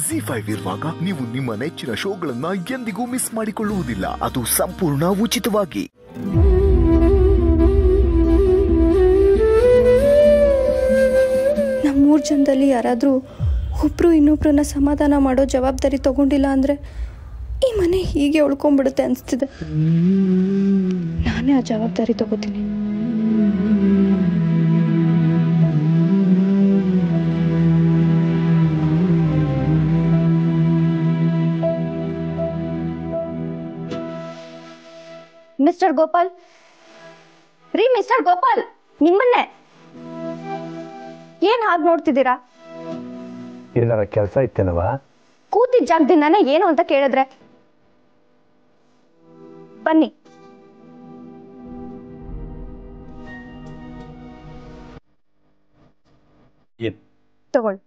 G five ಇರುವಾಗ ನೀವು ನಿಮ್ಮ ನೆಚ್ಚಿನ ಶೋಗಳನ್ನ ಎಂದಿಗೂ ಮಿಸ್ ಮಾಡಿಕೊಳ್ಳುವುದಿಲ್ಲ ಅದು ಸಂಪೂರ್ಣ ಉಚಿತವಾಗಿ ನಮ್ಮ ಮೂರು ಜನದಲ್ಲಿ ಯಾರಾದರೂ ಒಬ್ಬರು ಇನ್ನೊಬ್ರನ್ನ ಸಮಾಧಾನ ಮಾಡೋ ಜವಾಬ್ದಾರಿ ತಗೊಂಡಿಲ್ಲ ಅಂದರೆ ಈ ಮನೆ ಹೀಗೆ ಉಳ್ಕೊಂಡ್ಬಿಡುತ್ತೆ ಅನಿಸ್ತಿದೆ ನಾನೇ ಆ ಜವಾಬ್ದಾರಿ ತಗೋತೀನಿ ಮಿಸ್ಟರ್ ಗೋಪಾಲ್ ರೀ ಮಿಸ್ಟರ್ ಗೋಪಾಲ್ ನಿಮ್ಮನ್ನೇ ಏನ್ ಹಾಗೆ ನೋಡ್ತಿದ್ದೀರಾ ಏನಾರ ಕೆಲಸ ಇತ್ತೇನವ ಕೂತಿದ್ದ ಜಾಗದಿಂದಾನೇ ಏನು ಅಂತ ಕೇಳಿದ್ರೆ ಬನ್ನಿ ಏನು ತಗೊಳ್ಳಿ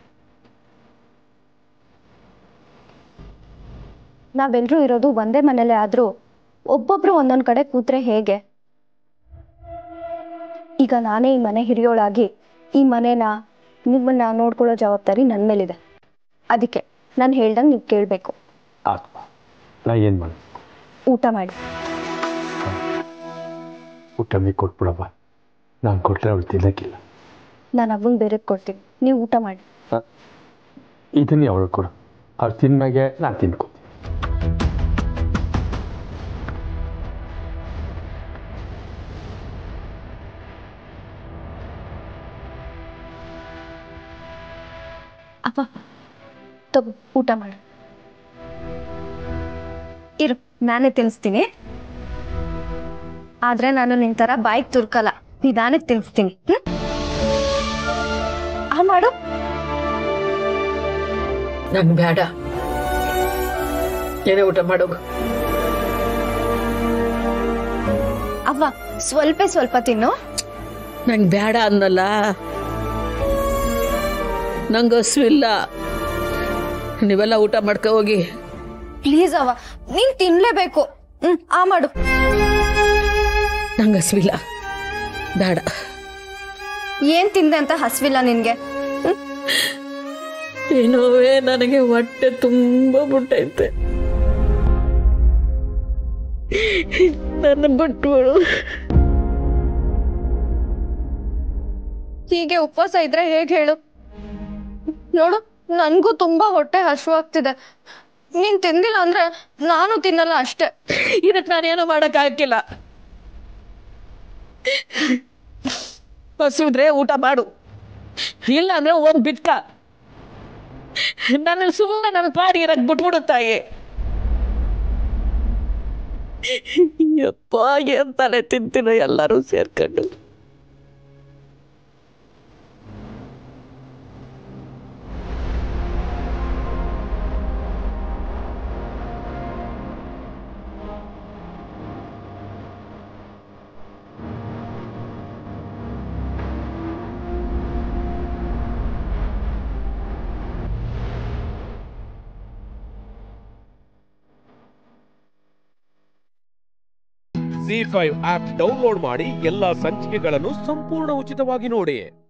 ನಾವೆಲ್ಲರೂ ಇರೋದು ಒಂದೇ ಮನೇಲೆ ಆದ್ರೂ ಒಬ್ಬೊಬ್ರು ಒಂದೊಂದ್ ಕಡೆ ಕೂತ್ರೆ ಹೇಗೆ ಈಗ ನಾನೇ ಈ ಮನೆ ಹಿರಿಯೋಳಾಗಿ ಈ ಮನೇನ ನಿಮ್ಮನ್ನ ನೋಡ್ಕೊಳ್ಳೋ ಜವಾಬ್ದಾರಿ ನನ್ನ ಮೇಲಿದೆ ಅದಕ್ಕೆ ನಾನು ಹೇಳ್ದಂಗೆ ನೀವು ಕೇಳಬೇಕು ಆತ್ಮ ನಾ ಏನು ಮಾಡಿ ಊಟ ಮಾಡಿ ಊಟ ಮೀ ಕೊಟ್ಬಿಡಪ್ಪ ನಾನು ಕೊಟ್ಟರೆ ಅವಳು ತಿನ್ನಕ್ಕಿಲ್ಲ ನಾನು ಅವ್ವಂಗೆ ಬೇರೆ ಕೊಡ್ತೀನಿ ನೀವು ಊಟ ಮಾಡಿ ಇದನ್ನೇ ಅವಳು ಕೊಡು ಅವ್ಳು ತಿನ್ನಾಗೆ ನಾನು ತಿನ್ಕೋತೀನಿ ಅಪ್ಪ ತಗೋ ಊಟ ಮಾಡು ಇರು ನಾನೇ ತಿನ್ನಿಸ್ತೀನಿ ಆದ್ರೆ ನಾನು ನಿನ್ ತರ ಬಾಯಿಗೆ ತುರ್ಕಲ್ಲ ನಿಧಾನಕ್ಕೆ ತಿನ್ನಿಸ್ತೀನಿ ಹ್ಮ್ ಆ ಮಾಡು ನಂಗೆ ಬೇಡ ಏನೇ ಊಟ ಮಾಡೋಗು ಅವ್ವ ಸ್ವಲ್ಪ ಸ್ವಲ್ಪ ತಿನ್ನು ನಂಗೆ ಬೇಡ ಅನ್ನಲ್ಲ ನಂಗೆ ಹಸುವಿಲ್ಲ ನೀವೆಲ್ಲ ಊಟ ಮಾಡ್ಕೊ ಹೋಗಿ ಪ್ಲೀಸ್ ಅವ್ವ ನೀನ್ ತಿನ್ಲೇಬೇಕು ಹ್ಮ್ ಆ ಮಾಡು ನಂಗೆ ಹಸುವಿಲ್ಲ ಬೇಡ ಏನ್ ತಿಂದೆ ಅಂತ ಹಸ್ವಿಲ್ಲ ನಿನ್ಗೆ ಹ್ಮ್? ಏನೋವೇ ನನಗೆ ಹೊಟ್ಟೆ ತುಂಬ ಬಿಟ್ಟೈತೆ ನನ್ನ ಬಿಟ್ಬಿಡು ಹೀಗೆ ಉಪವಾಸ ಇದ್ರೆ ಹೇಗ್ ಹೇಳು ನೋಡು ನನ್ಗೂ ತುಂಬಾ ಹೊಟ್ಟೆ ಹಸಿವಾಗ್ತಿದೆ ನೀನ್ ತಿಂದಿಲ್ಲ ಅಂದ್ರೆ ನಾನು ತಿನ್ನಲ್ಲ ಅಷ್ಟೇ ಇದಕ್ಕೆ ನಾನೇನು ಮಾಡೋಕ್ಕಾಗಿಲ್ಲ ಹಸುವಿದ್ರೆ ಊಟ ಮಾಡು ಇಲ್ಲ ಅಂದ್ರೆ ಒಂದು ಬಿಟ್ಕ ನನ್ನ ಸುಮ್ಮನೆ ನನ್ನ ಪಾಡಿ ಇರಕ್ ಬಿಟ್ಬಿಡು ತಾಯಿ ಯಪ್ಪ ಏನ್ ತಲೆ ತಿಂತೀರ ಎಲ್ಲರೂ ಸೇರ್ಕೊಂಡು ಜಿ ಫೈವ್ ಆಪ್ ಡೌನ್ಲೋಡ್ ಮಾಡಿ ಎಲ್ಲಾ ಸಂಚಿಕೆಗಳನ್ನು ಸಂಪೂರ್ಣ ಉಚಿತವಾಗಿ ನೋಡಿ